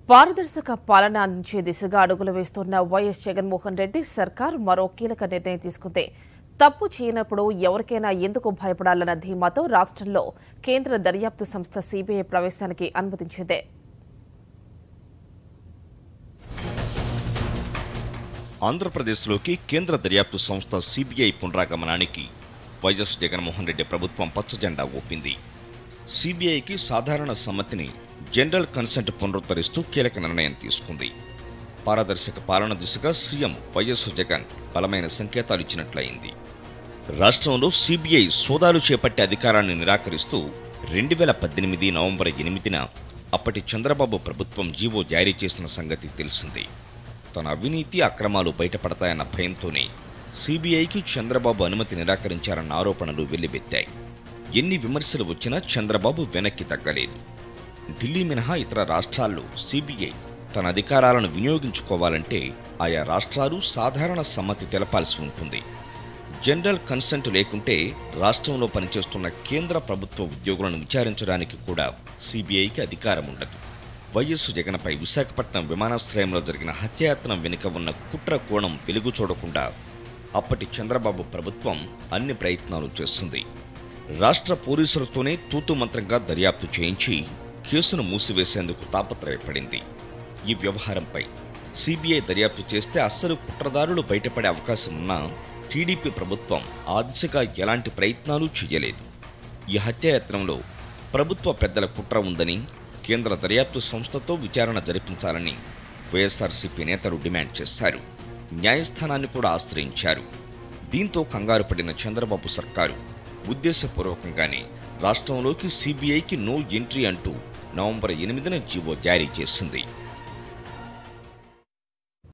పారదర్శక పాలన అందించే దిశగా అడుగులు వేస్తున్న వైఎస్ జగన్మోహన్ రెడ్డి సర్కార్ మరో కీలక నిర్ణయం తీసుకుంది తప్పు చేయనప్పుడు ఎవరికైనా ఎందుకు భయపడాలన్న ధీమాతో రాష్ట్రంలో కేంద్ర దర్యాప్తు సంస్థ సీబీఐ ప్రవేశానికి అనుమతించింది ఆంధ్రప్రదేశ్లోకి కేంద్ర దర్యాప్తు సంస్థ సిబిఐ పునరాగమనానికి వైఎస్ జగన్మోహన్ రెడ్డి ప్రభుత్వం పచ్చజెండా ఊపింది సిబిఐకి సాధారణ సమ్మతిని జనరల్ కన్సెంట్ పునరుద్ధరిస్తూ కీలక నిర్ణయం తీసుకుంది పారదర్శక పాలన దిశగా సీఎం వైఎస్ జగన్ బలమైన సంకేతాలు ఇచ్చినట్లయింది రాష్ట్రంలో సిబిఐ సోదాలు చేపట్టే అధికారాన్ని నిరాకరిస్తూ రెండు వేల పద్దెనిమిది నవంబర్ ఎనిమిదిన అప్పటి చంద్రబాబు ప్రభుత్వం జీవో జారీ చేసిన సంగతి తెలిసింది తన అవినీతి అక్రమాలు బయటపడతాయన్న భయంతోనే సిబిఐకి చంద్రబాబు అనుమతి నిరాకరించారన్న ఆరోపణలు వెల్లువెత్తాయి ఎన్ని విమర్శలు వచ్చినా చంద్రబాబు వెనక్కి తగ్గలేదు ఢిల్లీ మినహా ఇతర రాష్ట్రాల్లో సిబిఐ తన అధికారాలను వినియోగించుకోవాలంటే ఆయా రాష్ట్రాలు సాధారణ సమ్మతి తెలపాల్సి ఉంటుంది జనరల్ కన్సెంట్ లేకుంటే రాష్ట్రంలో పనిచేస్తున్న కేంద్ర ప్రభుత్వ ఉద్యోగులను విచారించడానికి కూడా సిబిఐకి అధికారం ఉండదు వైఎస్ జగన్పై విశాఖపట్నం విమానాశ్రయంలో జరిగిన హత్యాయత్నం వెనుక ఉన్న కుట్ర కోణం వెలుగు చూడకుండా అప్పటి చంద్రబాబు ప్రభుత్వం అన్ని ప్రయత్నాలు చేస్తుంది రాష్ట్ర పోలీసులతోనే తూతు మంత్రంగా దర్యాప్తు చేయించి కేసును మూసివేసేందుకు తాపత్రయపడింది ఈ వ్యవహారంపై సిబిఐ దర్యాప్తు చేస్తే అస్సలు కుట్రదారులు బయటపడే అవకాశం ఉన్నా టీడీపీ ప్రభుత్వం ఆ దిశగా ఎలాంటి ప్రయత్నాలు చేయలేదు ఈ హత్యాయత్నంలో ప్రభుత్వ పెద్దల కుట్ర ఉందని కేంద్ర దర్యాప్తు సంస్థతో విచారణ జరిపించాలని వైఎస్ఆర్సీపీ నేతలు డిమాండ్ చేశారు న్యాయస్థానాన్ని కూడా ఆశ్రయించారు దీంతో కంగారు పడిన చంద్రబాబు సర్కారు ఉద్దేశపూర్వకంగానే రాష్ట్రంలోకి సిబిఐకి నో ఎంట్రీ అంటూ నవంబర్ ఎనిమిదిన జీవో జారీ చేసింది